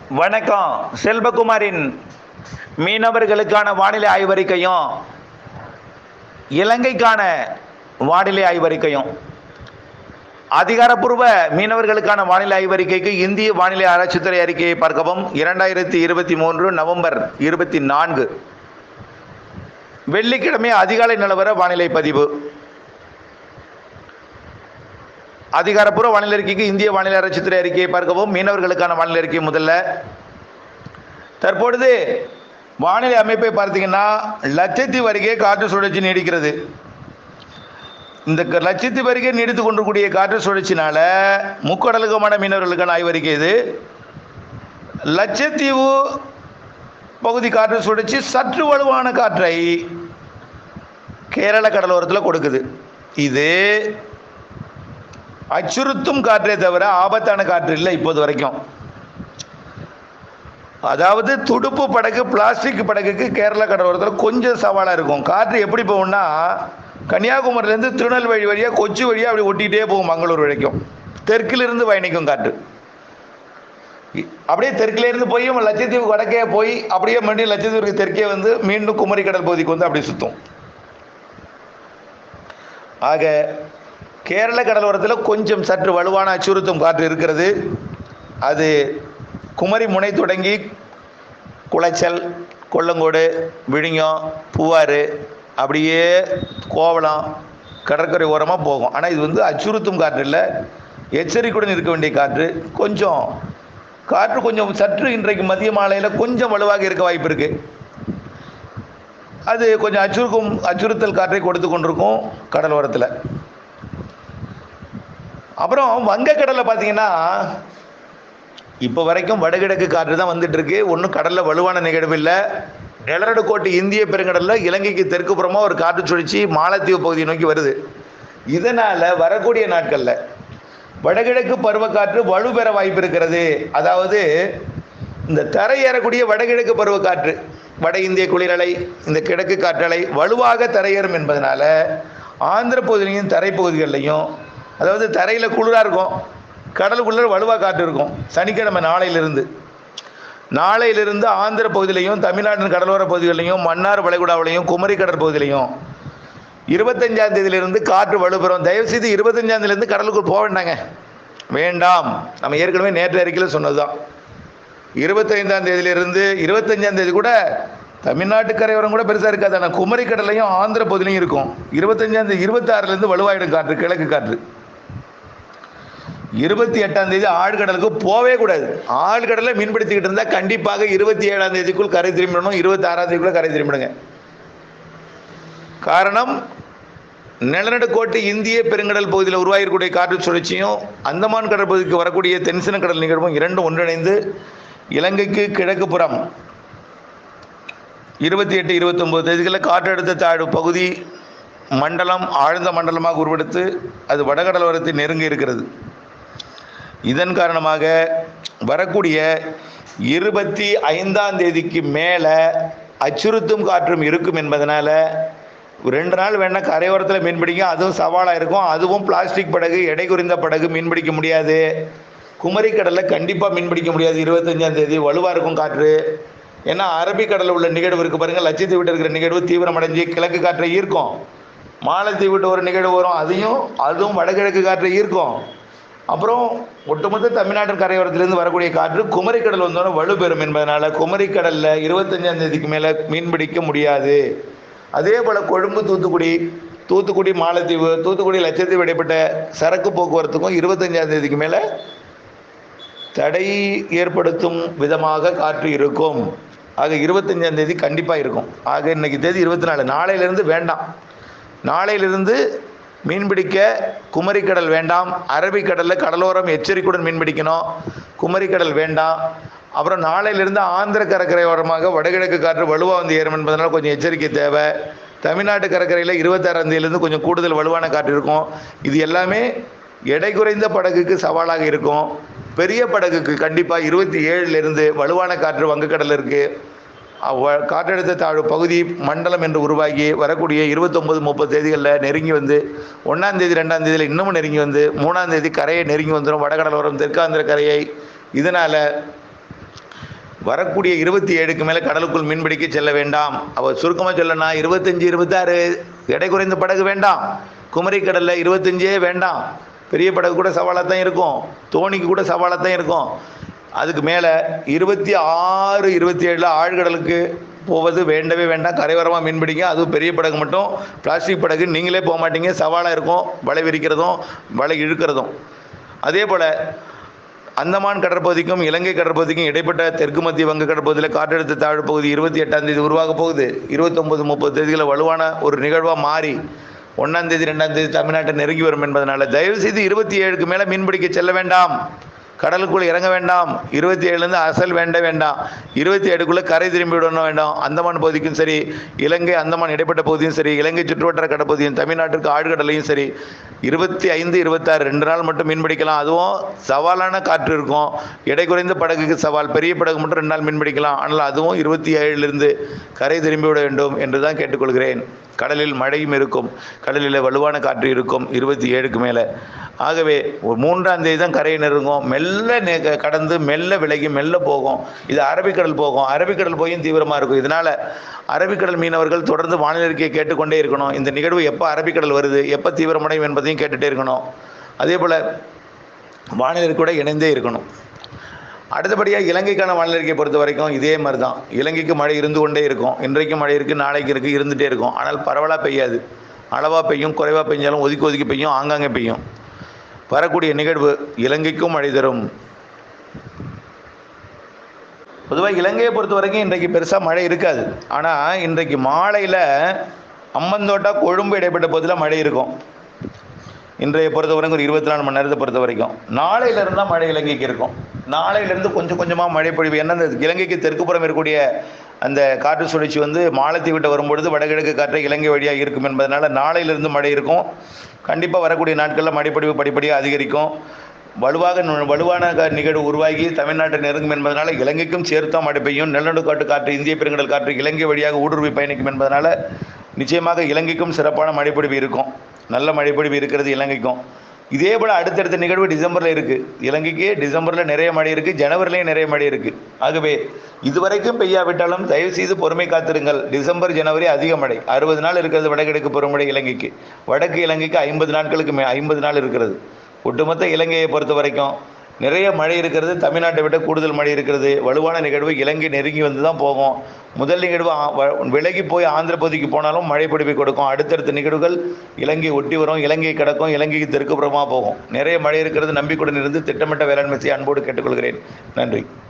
வணக்கம் செல்வகுமாரின் மீனவர்களுக்கான வானிலை ஆய்வறிக்கையும் இலங்கைக்கான வானிலை ஆய்வறிக்கையும் அதிகாரப்பூர்வ மீனவர்களுக்கான வானிலை ஆய்வறிக்கைக்கு இந்திய வானிலை ஆராய்ச்சித்துறை அறிக்கையை பார்க்கவும் இரண்டாயிரத்தி இருபத்தி மூன்று நவம்பர் இருபத்தி நான்கு வெள்ளிக்கிழமை அதிகாலை நிலவர வானிலை பதிவு அதிகாரப்பூர்வ வானிலை அறிக்கைக்கு இந்திய வானிலை ஆராய்ச்சித்துறை அறிக்கையை பார்க்கவும் மீனவர்களுக்கான வானிலை அறிக்கை முதல்ல தற்பொழுது வானிலை அமைப்பை பார்த்தீங்கன்னா லட்சத்தீவு அருகே காற்று சுழற்சி நீடிக்கிறது இந்த க- லட்சத்தீவு அருகே நீடித்து கொண்டிருக்கூடிய காற்று சுழற்சினால முக்கடலுக்குமான மீனவர்களுக்கான ஆய்வறிக்கை இது லட்சத்தீவு பகுதி காற்று சுழற்சி சற்று வலுவான காற்றை கேரள கடலோரத்தில் கொடுக்குது இது அச்சுறுத்தும் காற்றே தவிர ஆபத்தான காற்று இல்லை இப்போது வரைக்கும் அதாவது துடுப்பு படகு பிளாஸ்டிக் படகுக்கு கேரள கடலோரத்தில் கொஞ்சம் சவாலாக இருக்கும் காற்று எப்படி போகும்னா கன்னியாகுமரியிலேருந்து திருநெல்வேலி வழியாக கொச்சி வழியாக அப்படி ஒட்டிகிட்டே போகும் மங்களூர் வரைக்கும் தெற்கிலிருந்து பயணிக்கும் காற்று இ- அப்படியே தெற்கிலேருந்து போய் லட்சத்தீவு வடக்கே போய் அப்படியே மறுபடியும் லட்சத்தீவுக்கு தெற்கே வந்து மீண்டும் குமரி கடல் பகுதிக்கு வந்து அப்படி சுற்றும் ஆக கேரள கடலோரத்தில் கொஞ்சம் சற்று வலுவான அச்சுறுத்தும் காற்று இருக்கிறது அது குமரி முனை தொடங்கி குளச்சல் கொல்லங்கோடு விழிஞம் பூவாறு அப்படியே கோவளம் கடற்கரை ஓரமாக போகும் ஆனால் இது வந்து அச்சுறுத்தும் காற்று இல்லை எச்சரிக்கையுடன் இருக்க வேண்டிய காற்று கொஞ்சம் காற்று கொஞ்சம் சற்று இன்றைக்கு மதிய மாலையில் கொஞ்சம் வலுவாக இருக்க வாய்ப்பு இருக்குது அது கொஞ்சம் அச்சுறுக்கும் அச்சுறுத்தல் காற்றை கொடுத்து கொண்டிருக்கும் கடலோரத்தில் அப்புறம் வங்கக்கடலை பார்த்தீங்கன்னா இப்போ வரைக்கும் வடகிழக்கு காற்று தான் வந்துட்டு இருக்கு ஒன்றும் கடலில் வலுவான நிகழ்வு இல்லை நிலநடுக்கோட்டு இந்திய பெருங்கடலில் இலங்கைக்கு தெற்கு புறமாக ஒரு காற்று சுழற்சி மாலத்தீவு பகுதியை நோக்கி வருது இதனால் வரக்கூடிய நாட்களில் வடகிழக்கு பருவக்காற்று வலுப்பெற வாய்ப்பு இருக்கிறது அதாவது இந்த தரை ஏறக்கூடிய வடகிழக்கு பருவக்காற்று வட இந்திய குளிரலை இந்த கிழக்கு காற்றலை வலுவாக தரையேறும் என்பதனால ஆந்திர பகுதியிலையும் தரைப்பகுதிகளிலையும் அதாவது தரையில் குளிராக இருக்கும் கடலுக்குள்ளே வலுவாக காற்று இருக்கும் சனிக்கிழமை நாளையிலிருந்து நாளையிலிருந்து ஆந்திர பகுதியிலையும் தமிழ்நாட்டின் கடலோர பகுதிகளிலையும் மன்னார் வளைகுடாவிலையும் குமரி கடற்பகுதியிலையும் இருபத்தஞ்சாம் தேதியிலிருந்து காற்று வலுப்பெறும் தயவுசெய்து இருபத்தஞ்சாம் தேதியிலிருந்து கடலுக்குள் போக வேண்டாங்க வேண்டாம் நம்ம ஏற்கனவே நேற்று அறிக்கையில் சொன்னது தான் இருபத்தைந்தாம் தேதியிலிருந்து இருபத்தஞ்சாம் தேதி கூட தமிழ்நாட்டு கரையோரம் கூட பெருசாக இருக்காது ஆனால் குமரி கடலையும் ஆந்திர பகுதியிலையும் இருக்கும் இருபத்தஞ்சாம் தேதி இருபத்தாறுலேருந்து வலுவாயிடும் காற்று கிழக்கு காற்று இருபத்தி எட்டாம் தேதி ஆழ்கடலுக்கு போவே கூடாது ஆழ்கடலில் மீன்பிடித்துக்கிட்டு இருந்தால் கண்டிப்பாக இருபத்தி ஏழாம் தேதிக்குள் கரை திரும்பிடணும் இருபத்தி ஆறாம் தேதிக்குள்ள கரை திரும்பிடுங்க காரணம் நிலநடுக்கோட்டு இந்திய பெருங்கடல் பகுதியில் உருவாகிருக்கக்கூடிய காற்று சுழற்சியும் அந்தமான் கடல் பகுதிக்கு வரக்கூடிய தென்சின கடல் நிகழ்வும் இரண்டும் ஒன்றிணைந்து இலங்கைக்கு கிழக்கு புறம் இருபத்தி எட்டு இருபத்தொம்போது தேதிகளில் காற்றழுத்த தாழ்வு பகுதி மண்டலம் ஆழ்ந்த மண்டலமாக உருவெடுத்து அது வடகடலோரத்தை நெருங்கி இருக்கிறது இதன் காரணமாக வரக்கூடிய இருபத்தி ஐந்தாம் தேதிக்கு மேலே அச்சுறுத்தும் காற்றும் இருக்கும் என்பதனால ரெண்டு நாள் வேணா கரையோரத்தில் மீன் பிடிக்க அதுவும் சவாலாக இருக்கும் அதுவும் பிளாஸ்டிக் படகு எடை குறைந்த படகு மீன் பிடிக்க முடியாது குமரி கடலில் கண்டிப்பாக மீன் பிடிக்க முடியாது இருபத்தஞ்சாம் தேதி வலுவாக இருக்கும் காற்று ஏன்னா அரபிக்கடலில் உள்ள நிகழ்வு இருக்கு பாருங்க லட்சத்தீவு இருக்கிற நிகழ்வு தீவிரமடைஞ்சு கிழக்கு காற்றை ஈர்க்கும் மாலத்தீவு விட்டு ஒரு நிகழ்வு வரும் அதையும் அதுவும் வடகிழக்கு காற்றை ஈர்க்கும் அப்புறம் ஒட்டுமொத்த தமிழ்நாட்டின் கரையோரத்திலிருந்து வரக்கூடிய காற்று குமரிக்கடல் வந்தோடனே வலுப்பெறும் என்பதனால குமரிக்கடலில் இருபத்தஞ்சாம் தேதிக்கு மேலே மீன் பிடிக்க முடியாது அதே போல் கொழும்பு தூத்துக்குடி தூத்துக்குடி மாலத்தீவு தூத்துக்குடி லட்சத்தீவு இடைப்பட்ட சரக்கு போக்குவரத்துக்கும் இருபத்தஞ்சாம் தேதிக்கு மேலே தடை ஏற்படுத்தும் விதமாக காற்று இருக்கும் ஆக இருபத்தஞ்சாம் தேதி கண்டிப்பாக இருக்கும் ஆக இன்னைக்கு தேதி இருபத்தி நாலு நாளையிலிருந்து வேண்டாம் நாளையிலிருந்து மீன்பிடிக்க குமரிக்கடல் வேண்டாம் அரபிக்கடலில் கடலோரம் எச்சரிக்கையுடன் மீன் பிடிக்கணும் குமரிக்கடல் வேண்டாம் அப்புறம் நாளையிலிருந்து ஆந்திர கடற்கரையோரமாக வடகிழக்கு காற்று வலுவாக வந்து ஏறும் என்பதனால் கொஞ்சம் எச்சரிக்கை தேவை தமிழ்நாட்டு கடற்கரையில் இருபத்தாறாம் தேதியிலேருந்து கொஞ்சம் கூடுதல் வலுவான காற்று இருக்கும் இது எல்லாமே எடை குறைந்த படகுக்கு சவாலாக இருக்கும் பெரிய படகுக்கு கண்டிப்பாக இருபத்தி ஏழுலேருந்து வலுவான காற்று வங்கக்கடல் இருக்குது அவ்- காற்றழுத்த தாழ்வு பகுதி மண்டலம் என்று உருவாகி வரக்கூடிய இருபத்தொம்பது முப்பது தேதிகளில் நெருங்கி வந்து ஒன்றாம் தேதி ரெண்டாம் தேதியில் இன்னமும் நெருங்கி வந்து மூணாம் தேதி கரையை நெருங்கி வந்துடும் வடகடலோரம் தெற்காந்திர கரையை இதனால் வரக்கூடிய இருபத்தி ஏழுக்கு மேலே கடலுக்குள் மீன்பிடிக்க செல்ல வேண்டாம் அவர் சுருக்கமாக சொல்லனா இருபத்தஞ்சி இருபத்தாறு எடை குறைந்த படகு வேண்டாம் குமரி கடலில் இருபத்தஞ்சே வேண்டாம் பெரிய படகு கூட சவாலாக தான் இருக்கும் தோணிக்கு கூட சவாலாக தான் இருக்கும் அதுக்கு மேலே இருபத்தி ஆறு இருபத்தி ஏழில் ஆழ்கடலுக்கு போவது வேண்டவே வேண்டாம் கரையோரமாக மீன் பிடிங்க அதுவும் பெரிய படகு மட்டும் பிளாஸ்டிக் படகு நீங்களே போக மாட்டீங்க சவாலாக இருக்கும் வலை விரிக்கிறதும் வலை இழுக்கிறதும் அதே போல் அந்தமான் கடற்பகுதிக்கும் இலங்கை கடற்பகுதிக்கும் இடைப்பட்ட தெற்கு மத்திய வங்க கடற்பகுதியில் காற்றழுத்த தாழ்வு பகுதி இருபத்தி எட்டாம் தேதி உருவாக போகுது இருபத்தொம்பது முப்பது தேதிகளில் வலுவான ஒரு நிகழ்வாக மாறி ஒன்றாம் தேதி ரெண்டாம் தேதி தமிழ்நாட்டை நெருங்கி வரும் என்பதனால தயவு செய்து இருபத்தி ஏழுக்கு மேலே மீன்பிடிக்க செல்ல வேண்டாம் கடலுக்குள் இறங்க வேண்டாம் இருபத்தி ஏழுலேருந்து அசல் வேண்ட வேண்டாம் இருபத்தி ஏழுக்குள்ளே கரை திரும்பி விடணும் வேண்டாம் அந்தமான் பகுதிக்கும் சரி இலங்கை அந்தமான் இடைப்பட்ட பகுதியும் சரி இலங்கை சுற்றுவட்டார கடற்பகுதியும் தமிழ்நாட்டிற்கு ஆழ்கடலையும் சரி இருபத்தி ஐந்து இருபத்தாறு ரெண்டு நாள் மட்டும் மீன் பிடிக்கலாம் அதுவும் சவாலான காற்று இருக்கும் எடை குறைந்த படகுக்கு சவால் பெரிய படகு மட்டும் ரெண்டு நாள் மீன் பிடிக்கலாம் ஆனால் அதுவும் இருபத்தி ஏழிலிருந்து கரை திரும்பி விட வேண்டும் என்று தான் கேட்டுக்கொள்கிறேன் கடலில் மழையும் இருக்கும் கடலில் வலுவான காற்று இருக்கும் இருபத்தி ஏழுக்கு மேலே ஆகவே ஒரு மூன்றாம் தேதி தான் கரையை நெருங்கும் மெல்ல நெ- கடந்து மெல்ல விலகி மெல்ல போகும் இது அரபிக்கடல் போகும் அரபிக்கடல் போயும் தீவிரமாக இருக்கும் இதனால் அரபிக்கடல் மீனவர்கள் தொடர்ந்து வானிலை அறிக்கையை கேட்டுக்கொண்டே இருக்கணும் இந்த நிகழ்வு எப்போ அரபிக்கடல் வருது எப்போ தீவிரமடையும் என்பதையும் கேட்டுகிட்டே இருக்கணும் அதே போல் வானிலை கூட இணைந்தே இருக்கணும் அடுத்தபடியாக இலங்கைக்கான வானிலை அறிக்கையை பொறுத்த வரைக்கும் இதே மாதிரி தான் இலங்கைக்கு மழை இருந்து கொண்டே இருக்கும் இன்றைக்கு மழை இருக்குது நாளைக்கு இருக்குது இருந்துகிட்டே இருக்கும் ஆனால் பரவலாக பெய்யாது அளவாக பெய்யும் குறைவாக பெய்ஞ்சாலும் ஒதுக்கி ஒதுக்கி பெய்யும் ஆங்காங்கே பெய்யும் வரக்கூடிய நிகழ்வு இலங்கைக்கும் மழை தரும் பொதுவாக இலங்கையை பொறுத்த வரைக்கும் இன்றைக்கு பெருசாக மழை இருக்காது ஆனால் இன்றைக்கு மாலையில் அம்மந்தோட்டா கொழும்பு இடைப்பட்ட பகுதியில் மழை இருக்கும் இன்றைய பொறுத்த வரைக்கும் ஒரு இருபத்தி நாலு மணி நேரத்தை பொறுத்த வரைக்கும் நாளையிலிருந்து தான் மழை இலங்கைக்கு இருக்கும் நாளையிலிருந்து கொஞ்சம் கொஞ்சமாக மழை பொழிவு என்ன இந்த இலங்கைக்கு தெற்குப்புறம் இருக்கக்கூடிய அந்த காற்று சுழற்சி வந்து மாலத்தை விட்டு வரும்பொழுது வடகிழக்கு காற்றை இலங்கை வழியாக இருக்கும் என்பதனால நாளையிலிருந்து மழை இருக்கும் கண்டிப்பாக வரக்கூடிய நாட்களில் மழைப்பொழிவு படிப்படியாக அதிகரிக்கும் வலுவாக நு- வலுவான க- நிகழ்வு உருவாகி தமிழ்நாட்டை நெருங்கும் என்பதனால இலங்கைக்கும் சேர்த்தா மழை பெய்யும் நிலநடுக்காட்டு காற்று இந்திய பெருங்கடல் காற்று இலங்கை வழியாக ஊடுருவி பயணிக்கும் என்பதனால நிச்சயமாக இலங்கைக்கும் சிறப்பான மழைப்பொழிவு இருக்கும் நல்ல மழைப்பொழிவு இருக்கிறது இலங்கைக்கும் இதே போல் அடுத்தடுத்த நிகழ்வு டிசம்பரில் இருக்குது இலங்கைக்கு டிசம்பரில் நிறைய மழை இருக்குது ஜனவரிலையும் நிறைய மழை இருக்குது ஆகவே இதுவரைக்கும் பெய்யாவிட்டாலும் தயவு செய்து பொறுமை காத்திருங்கள் டிசம்பர் ஜனவரி அதிக மழை அறுபது நாள் இருக்கிறது வடகிழக்கு பருவமழை இலங்கைக்கு வடக்கு இலங்கைக்கு ஐம்பது நாட்களுக்கு மே ஐம்பது நாள் இருக்கிறது ஒட்டுமொத்த இலங்கையை பொறுத்த வரைக்கும் நிறைய மழை இருக்கிறது தமிழ்நாட்டை விட கூடுதல் மழை இருக்கிறது வலுவான நிகழ்வு இலங்கை நெருங்கி வந்து தான் போகும் முதல் நிகழ்வு ஆ- வ- விலகி போய் ஆந்திர பகுதிக்கு போனாலும் மழை பொழிவை கொடுக்கும் அடுத்தடுத்த நிகழ்வுகள் இலங்கை ஒட்டி வரும் இலங்கை கிடக்கும் இலங்கைக்கு தெற்குப்புறமாக போகும் நிறைய மழை இருக்கிறது நம்பிக்கையுடன் இருந்து திட்டமிட்ட வேளாண்மை செய்ய அன்போடு கேட்டுக்கொள்கிறேன் நன்றி